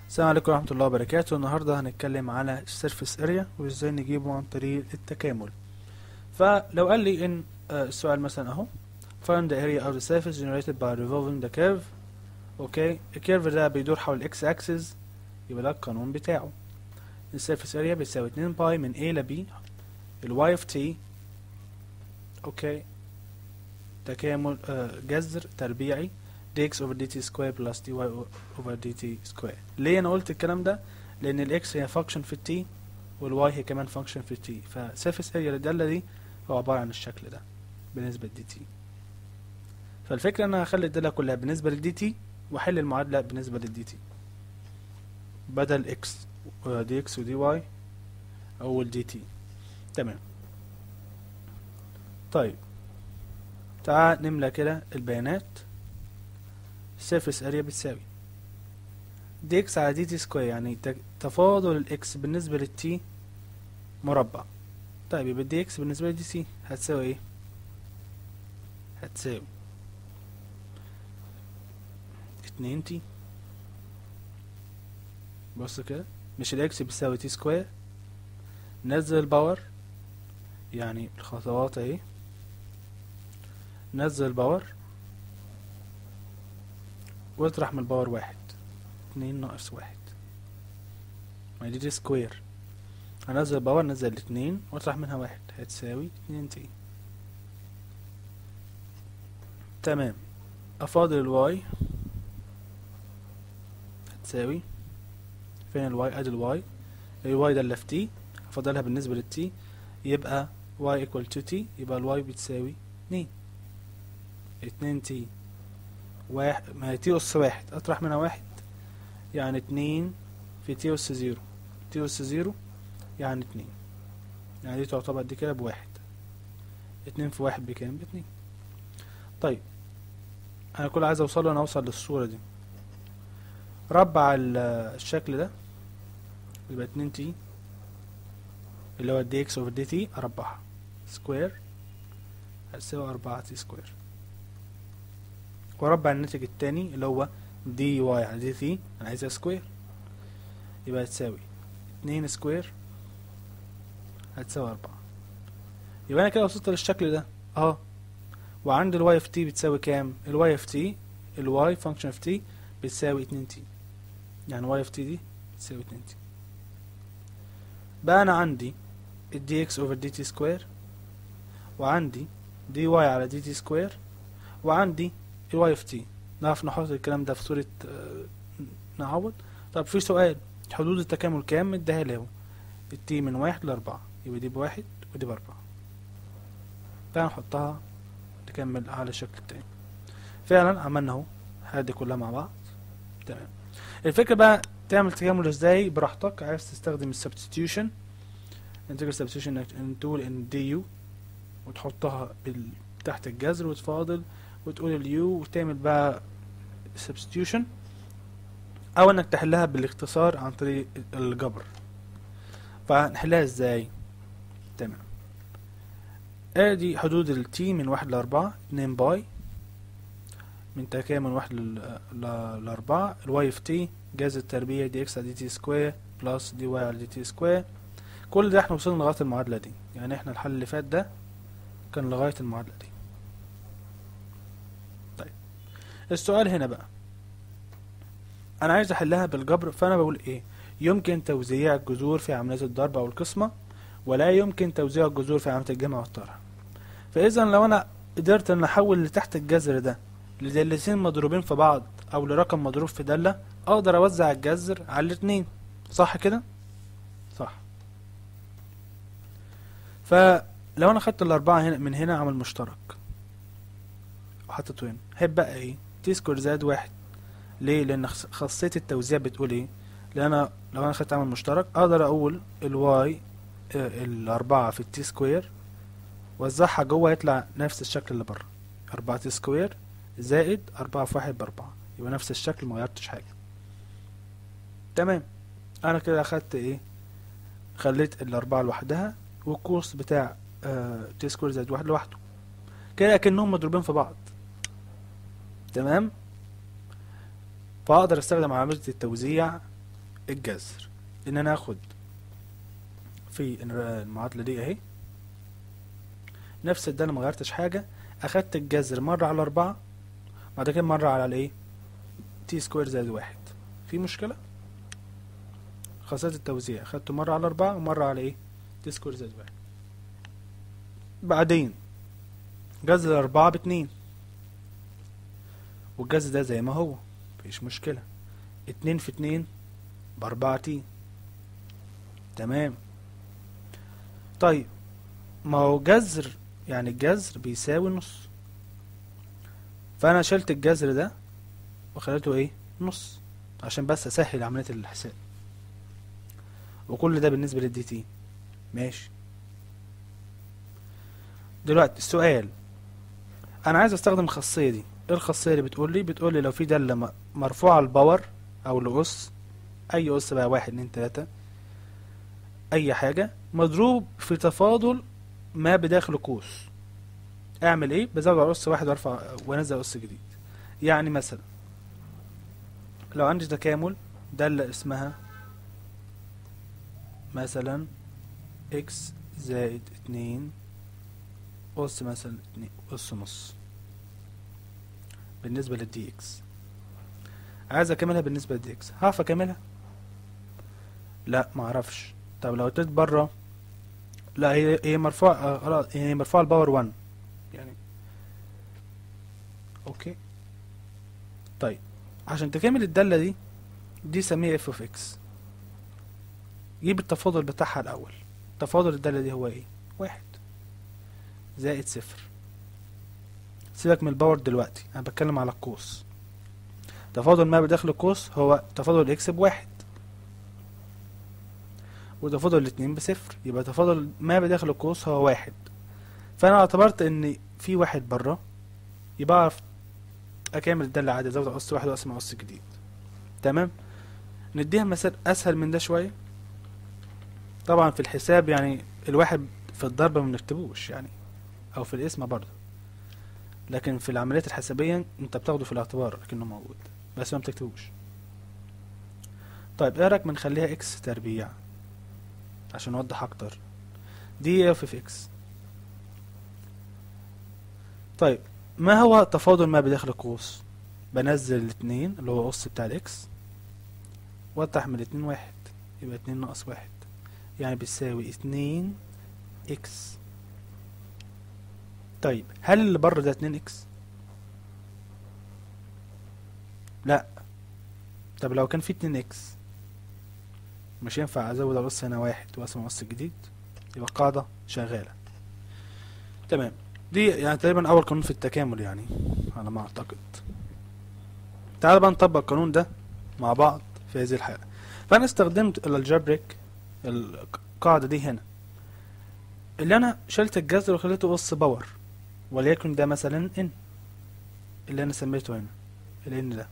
السلام عليكم ورحمة الله وبركاته النهاردة هنتكلم على السيرفيس اريا وازاي نجيبه عن طريق التكامل فلو قال لي ان آه، السؤال مثلا اهو find the area of the surface generated by revolving the curve اوكي الكيرف ده بيدور حول الاكس اكسس يبقى ده القانون بتاعه السيرفيس اريا بتساوي 2 باي من A ل B الواي اوف تي اوكي تكامل آه، جذر تربيعي dx over dt square plus dy over dt square ليه انا قلت الكلام ده لان الاكس هي فانكشن في التي والواي هي كمان فانكشن في التي فسيرفيس اريا للداله دي هو عباره عن الشكل ده بالنسبه للدي تي فالفكره ان انا هخلي الداله كلها بالنسبه للدي تي واحل المعادله بالنسبه للدي تي بدل اكس دي اكس ودي واي او الدي تي تمام طيب تعال نملى كده البيانات سيرفيس اريا بتساوي دي اكس على دي تي سكوير يعني ت- تفاضل الاكس بالنسبة للتي مربع طيب يبقى دي اكس بالنسبة لدي تي هتساوي ايه هتساوي اتنين تي بص كده مش الاكس بيساوي تي سكوير نزل الباور يعني الخطوات اهي نزل الباور واطرح من الباور واحد اتنين ناقص واحد ما دي دي سكوير هنزل الباور نزل الاتنين واطرح منها واحد هتساوي اتنين تي تمام افاضل الواي هتساوي فين الواي ادي الواي الواي ده اللي في تي افضلها بالنسبة للتي يبقى y equal to t يبقى الواي بتساوي اتنين اتنين تي واحد ما هي تي أس واحد أطرح منها واحد يعني اتنين في تي أس زيرو تي أس زيرو يعني اتنين يعني دي تعتبر دي كده بواحد اتنين في واحد بكام باتنين طيب أنا كل عايز أوصله أنا أوصل للصورة دي ربع ال- الشكل ده يبقى اتنين تي اللي هو دي اكس اوفر دي تي أربعها سكوير هتساوي أربعة تي سكوير واربع الناتج التاني اللي هو دي واي على دي تي انا عايزها سكوير يبقى هتساوي اتنين سكوير هتساوي اربعة يبقى انا كده وصلت للشكل ده اه وعند الواي اف تي بتساوي كام الواي اف تي الواي فانكشن اف تي بتساوي اتنين تي يعني واي اف تي دي بتساوي اتنين تي بقى انا عندي الدي اكس اوفر دي تي سكوير وعندي دي واي على دي تي سكوير وعندي الواي اف تي نعرف نحط الكلام ده في صورة آه، نعوض طب في سؤال حدود التكامل كام اداها لي اهو التي من واحد لأربعة يبقى دي بواحد ودي بأربعة تعال نحطها نكمل على الشكل التاني فعلا عملنا اهو هادي كلها مع بعض تمام الفكرة بقى تعمل تكامل ازاي براحتك عايز تستخدم السبستيوشن انتجرال سبستيوشن انك تقول ان دي يو وتحطها بال... تحت الجذر وتفاضل وتقول اليو وتعمل بقى substitution او انك تحلها بالاختصار عن طريق الجبر فهنحلها ازاي تمام ادي حدود التي من واحد لاربعة اتنين باي من تكامل واحد لل- ل- لاربعة الواي في تي جاز التربيع دي اكس على دي تي سكوير بلس دي واي على دي تي سكوير كل ده احنا وصلنا لغاية المعادلة دي يعني احنا الحل اللي فات ده كان لغاية المعادلة دي السؤال هنا بقى انا عايز احلها بالجبر فانا بقول ايه يمكن توزيع الجذور في عملية الضرب او القسمة ولا يمكن توزيع الجذور في عملية الجمع والطرح فاذا لو انا قدرت ان احول اللي تحت الجذر ده لدالتين مضروبين في بعض او لرقم مضروب في دالة اقدر اوزع الجذر على الاتنين صح كده صح فلو انا خدت الاربعة هنا من هنا عمل مشترك وحطيته هنا هيبقى ايه تي سكوير زائد واحد ليه لان خص- خاصية التوزيع بتقول ايه لان انا لو انا خدت عامل مشترك اقدر اقول الواي الاربعة في التي سكوير وزعها جوه يطلع نفس الشكل اللي بره اربعة تي سكوير زائد اربعة في واحد باربعة يبقى نفس الشكل ما غيرتش حاجة تمام انا كده اخدت ايه خليت الاربعة لوحدها والقوس بتاع آه تي سكوير زائد واحد لوحده كده اكنهم مضروبين في بعض تمام فاقدر استخدم عملية التوزيع الجذر ان انا اخد في المعادلة دي اهي نفس الدالة ما غيرتش حاجة اخدت الجذر مرة على اربعة بعد كده مرة على الايه تي سكوير زائد واحد في مشكلة خاصية التوزيع اخدته مرة على اربعة ومرة على ايه تي سكوير زائد واحد بعدين جذر اربعة باتنين والجذر ده زي ما هو مفيش مشكلة اتنين في اتنين باربعة تي تمام طيب ما هو جذر يعني الجذر بيساوي نص فانا شلت الجذر ده وخليته ايه نص عشان بس اسهل عملية الحساب وكل ده بالنسبة للدي تي ماشي دلوقتي السؤال انا عايز استخدم الخاصية دي ايه الخاصية اللي بتقول لي بتقول لي لو في دالة م- مرفوعة الباور او لأس اي أس بقى واحد اتنين تلاتة اي حاجة مضروب في تفاضل ما بداخل قوس اعمل ايه بزود على أس واحد وارفع وانزل أس جديد يعني مثلا لو عندي تكامل دالة اسمها مثلا اكس زائد اتنين أس مثلا اتنين أس نص بالنسبة للدي اكس عايز اكملها بالنسبة للدي اكس هعرف اكملها لا معرفش طب لو اديت بره لا هي هي مرفوع آه، خلاص هي مرفوعة الباور 1 يعني اوكي طيب عشان تكمل الدالة دي دي سميها اف اوف اكس جيب التفاضل بتاعها الاول تفاضل الدالة دي هو ايه واحد زائد صفر سيبك من الباور دلوقتي انا بتكلم على القوس تفاضل ما بداخل القوس هو تفاضل الاكس بواحد وتفاضل الاتنين بصفر يبقى تفاضل ما بداخل القوس هو واحد فانا اعتبرت ان في واحد بره يبقى اعرف اكمل الدالة عادي ازود قص واحد واقسم على قص جديد تمام نديها مثال اسهل من ده شوية طبعا في الحساب يعني الواحد في الضرب ما بنكتبوش يعني او في الاسم برضه لكن في العمليات الحسابية انت بتاخده في الاعتبار لكنه موجود بس ما بتكتبوش طيب ايه رايك ما نخليها اكس تربيع عشان نوضح اكتر دي اف في اكس طيب ما هو تفاضل ما بداخل القوس بنزل الاتنين اللي هو قص بتاع الاكس واطرح من الاتنين واحد يبقى اتنين ناقص واحد يعني بيساوي اتنين اكس طيب هل اللي بره ده اتنين اكس لا طب لو كان في اتنين اكس مش ينفع ازود على القص هنا واحد واقسم على القص الجديد يبقى القاعدة شغالة تمام دي يعني تقريبا اول قانون في التكامل يعني على ما اعتقد تعال بقى نطبق القانون ده مع بعض في هذه الحالة فانا استخدمت الالجبريك القاعدة دي هنا اللي انا شلت الجذر وخليته قص باور وليكن ده مثلا ان اللي انا سميته هنا الان ده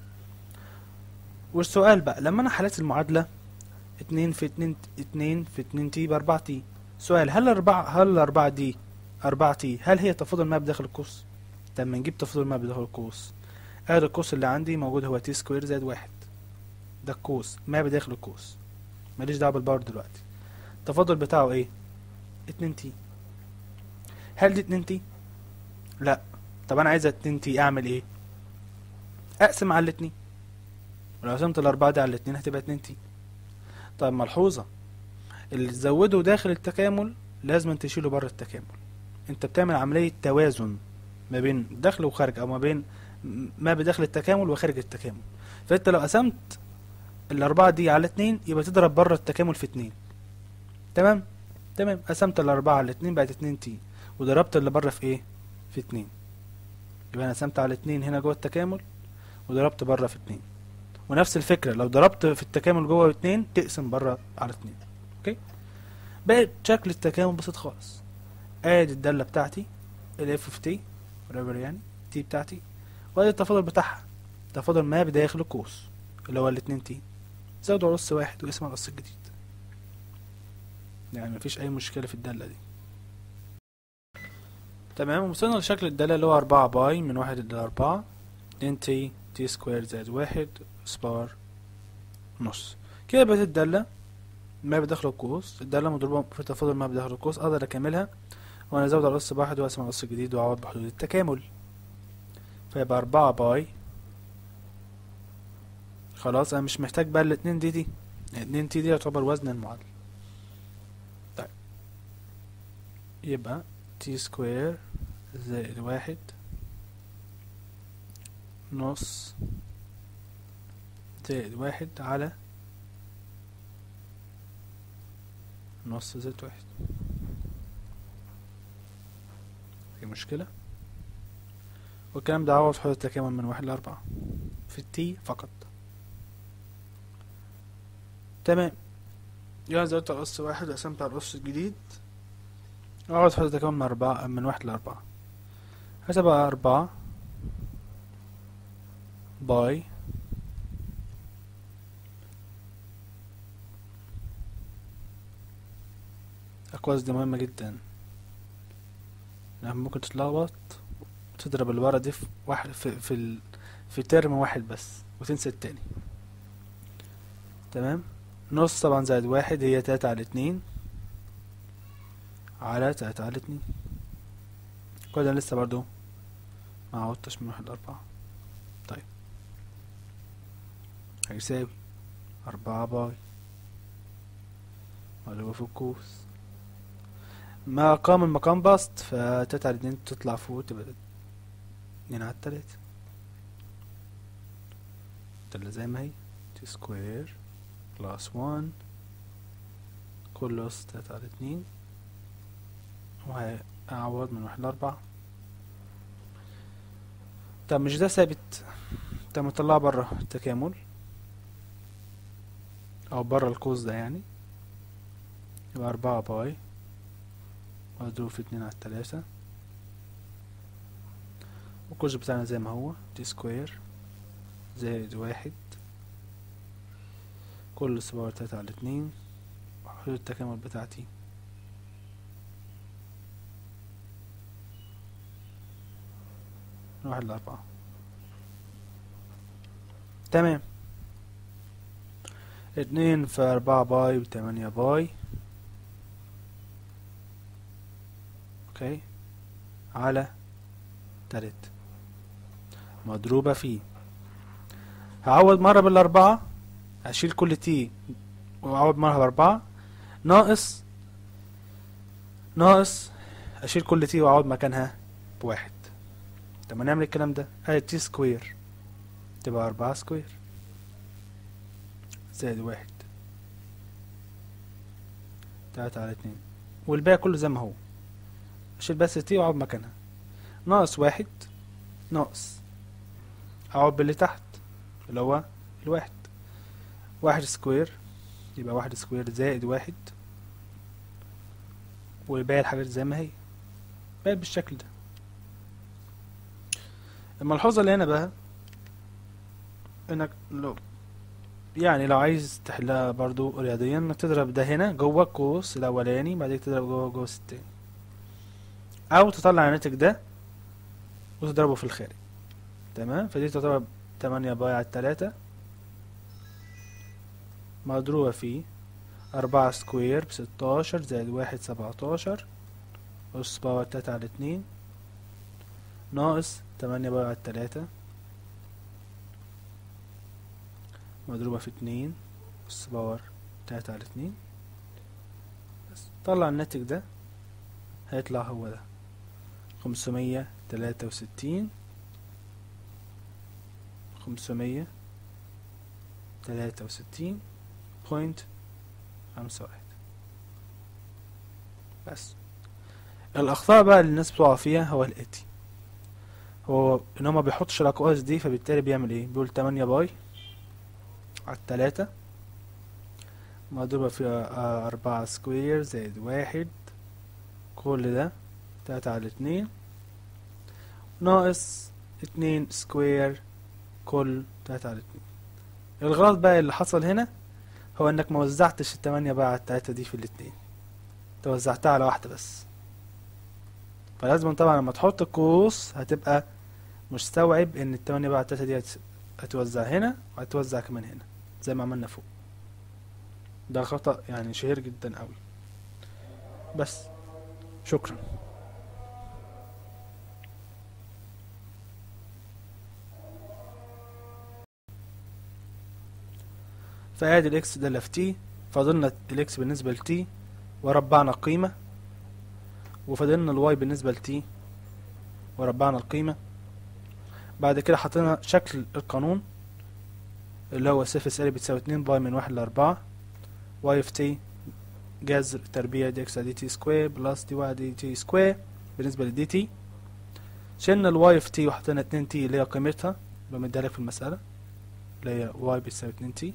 والسؤال بقى لما انا حليت المعادلة اتنين في اتنين اتنين في اتنين تي باربعة تي سؤال هل الاربعة هل الاربعة دي اربعة تي هل هي تفاضل ما بداخل القوس طب ما نجيب تفاضل ما بداخل القوس ادي القوس اللي عندي موجود هو تي سكوير زائد واحد ده القوس ما بداخل القوس ماليش دعوة بالباور دلوقتي التفاضل بتاعه ايه اتنين تي هل دي اتنين تي لا طب انا عايز اتنين تي اعمل ايه اقسم على الاتنين ولو قسمت الاربعة دي على الاتنين هتبقى اتنين تي طيب ملحوظة اللي تزوده داخل التكامل لازم تشيله بره التكامل انت بتعمل عملية توازن ما بين دخل وخارج او ما بين ما بداخل التكامل وخارج التكامل فانت لو قسمت الاربعة دي على اتنين يبقى تضرب بره التكامل في اتنين تمام تمام قسمت الاربعة على اتنين بقت اتنين تي وضربت اللي بره في ايه في اتنين يبقى انا قسمت على اتنين هنا جوه التكامل وضربت بره في اتنين ونفس الفكرة لو ضربت في التكامل جوه اتنين تقسم بره على اتنين اوكي بقت شكل التكامل بسيط خالص ادي الدالة بتاعتي الاف اوف تي whatever يعني تي بتاعتي وادي التفاضل بتاعها تفاضل ما بداخل القوس اللي هو الاتنين تي زود على نص واحد واسم على نص الجديد يعني مفيش اي مشكلة في الدالة دي تمام وصلنا لشكل الدالة اللي هو أربعة باي من واحد لأربعة اتنين تي تي سكوير زائد واحد سبار نص كده بقت الدالة ما بداخل القوس الدالة مضروبة في تفاضل ما بداخل القوس أقدر أكملها وأنا أزود على القوس بواحد وأقسم على القوس الجديد وأعوض بحدود التكامل فيبقى أربعة باي خلاص أنا مش محتاج بقى الاتنين دي دي الاتنين تي دي يعتبر وزن المعادلة طيب يبقى تي سكوير زائد واحد نص زائد واحد على نص زائد واحد في مشكلة والكلام ده عوض حدود التكامل من واحد لأربعة في التي فقط تمام يعني زودت على قص واحد وقسمت على القص الجديد أعوض حدود التكامل من أربعة من واحد لأربعة هتبقى أربعة باي الأقواس دي مهمة جدا يعني ممكن تتلخبط وتضرب الورقة دي في واحد في في, ال... في ترم واحد بس وتنسى التاني تمام نص طبعا زائد واحد هي تلاتة على اتنين على تلاتة على اتنين كل ده لسه برضو ما عودتش من واحد لأربعة طيب هيساوي أربعة باي مضروبة في القوس ما قام المقام بسط فتلاتة على اتنين تطلع فوق تبقى اتنين على التلاتة تلاتة زي ما هي تي سكوير بلس وان كل أس تلاتة على اتنين وهعوض من واحد لأربعة طب مش ده ثابت طب مطلعه برا التكامل أو برا القوس ده يعني يبقى أربعة باي مضروب في اتنين على التلاتة والقوس بتاعنا زي ما هو تي سكوير زائد واحد كل صباع تلاتة على اتنين وحدود التكامل بتاعتي من واحد لأربعة تمام اتنين في أربعة باي بتمانية باي اوكي على تلات مضروبة في هعوض مرة بالأربعة هشيل كل تي وأعوض مرة بأربعة ناقص ناقص أشيل كل تي وأعوض مكانها بواحد طب ما نعمل الكلام ده ادي تي سكوير تبقى أربعة سكوير زائد واحد تلاتة على اتنين والباقي كله زي ما هو أشيل بس تي وأقعد مكانها ناقص واحد ناقص أقعد باللي تحت اللي هو الواحد واحد سكوير يبقى واحد سكوير زائد واحد وباقي الحاجات زي ما هي بقت بالشكل ده الملحوظة اللي هنا بقى انك لو يعني لو عايز تحلها برضو رياضيا انك تضرب ده هنا جوه القوس الاولاني بعدين تضرب جوه القوس التاني او تطلع الناتج ده وتضربه في الخارج تمام فدي تعتبر تمانية باي على التلاتة مضروبة في أربعة سكوير بستاشر زائد واحد سبعتاشر أس باور تلاتة على اتنين ناقص تمانية باي على التلاتة مضروبة في اتنين أس باور تلاتة على اتنين بس طلع الناتج ده هيطلع هو ده خمسمية تلاتة وستين خمسمية تلاتة وستين بوينت خمسة واحد بس الأخطاء بقى اللي الناس بتقع فيها هو الآتي هو إن هو ما بيحطش الأقواس دي فبالتالي بيعمل إيه بيقول تمانية باي على التلاتة مضروبة في أربعة سكوير زائد واحد كل ده تلاتة على اتنين ناقص اتنين سكوير كل تلاتة على اتنين الغلط بقى اللي حصل هنا هو انك ما وزعتش التمانية بقى على التلاتة دي في الاتنين انت وزعتها على واحدة بس فلازم طبعا لما تحط القوس هتبقى مستوعب ان التمانية بقى على التلاتة دي هت- هتوزع هنا وهتوزع كمان هنا زي ما عملنا فوق ده خطأ يعني شهير جدا قوي بس شكرا فادي الاكس ده في تي فضلنا الاكس بالنسبة لتي وربعنا القيمة وفضلنا الواي بالنسبة لتي وربعنا القيمة بعد كده حطينا شكل القانون اللي هو صفر سالب بتساوي اتنين باي من واحد لأربعة واي في تي جذر تربيع دي اكس دي تي سكوير بلس دي واي دي تي سكوير بالنسبة للدي تي شلنا الواي في تي وحطينا اتنين تي اللي هي قيمتها اللي مديها في المسألة اللي هي واي بتساوي اتنين تي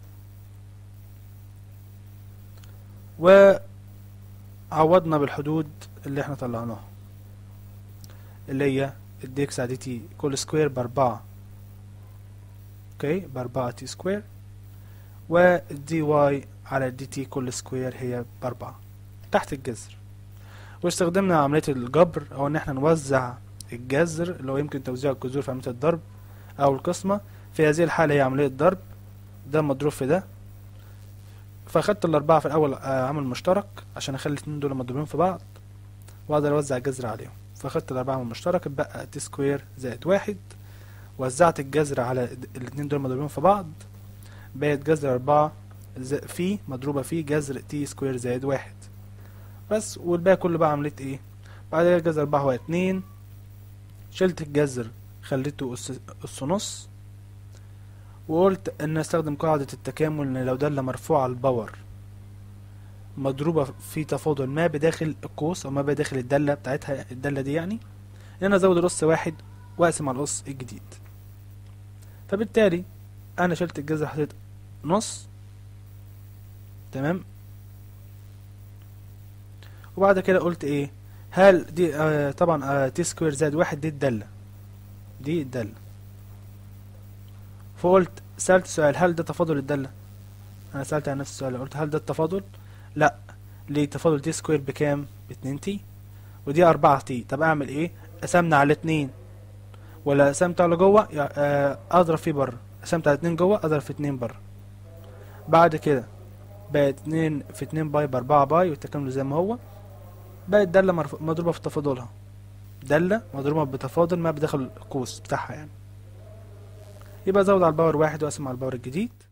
وعوضنا بالحدود اللي احنا طلعناها اللي هي الدي اكس على دي تي كل سكوير بأربعة اوكي بأربعة تي سكوير والدي واي على الدي تي كل سكوير هي بأربعة تحت الجذر واستخدمنا عملية الجبر أو إن احنا نوزع الجذر اللي هو يمكن توزيع الجذور في عملية الضرب أو القسمة في هذه الحالة هي عملية ضرب ده مضروب في ده فاخدت الأربعة في الأول آه، عامل مشترك عشان أخلي الاتنين دول مضروبين في بعض وأقدر أوزع الجذر عليهم فاخدت الأربعة عامل مشترك اتبقى تي سكوير زائد واحد وزعت الجذر على الاتنين دول مضروبين في بعض بقت جذر أربعة ز- في مضروبة في جذر تي سكوير زائد واحد بس والباقي كله بقى عملية ايه بعد كده جذر أربعة هو اتنين شلت الجذر خليته أس أس نص وقلت ان استخدم قاعدة التكامل ان لو دالة مرفوعة الباور مضروبة في تفاضل ما بداخل القوس او ما بداخل الدالة بتاعتها الدالة دي يعني ان انا ازود القص واحد واقسم على القص الجديد فبالتالي انا شلت الجذر حطيت نص تمام وبعد كده قلت ايه هل دي آه طبعا آه تي سكوير زائد واحد دي الدالة دي الدالة فقلت سألت سؤال هل ده تفاضل الدالة انا سألت عن نفس السؤال قلت هل ده التفاضل لا ليه تفاضل تي سكوير بكام باتنين تي ودي أربعة تي طب اعمل ايه قسمنا على اتنين ولا قسمت على جوه يع- آه، اضرب فيه بره قسمت على اتنين جوه اضرب في اتنين بره بعد كده بقت اتنين في اتنين باي باربعة باي والتكامل زي ما هو بقت دالة مرف- مضروبة في تفاضلها دالة مضروبة بتفاضل ما بداخل القوس بتاعها يعني يبقى زود على الباور واحد واقسم على الباور الجديد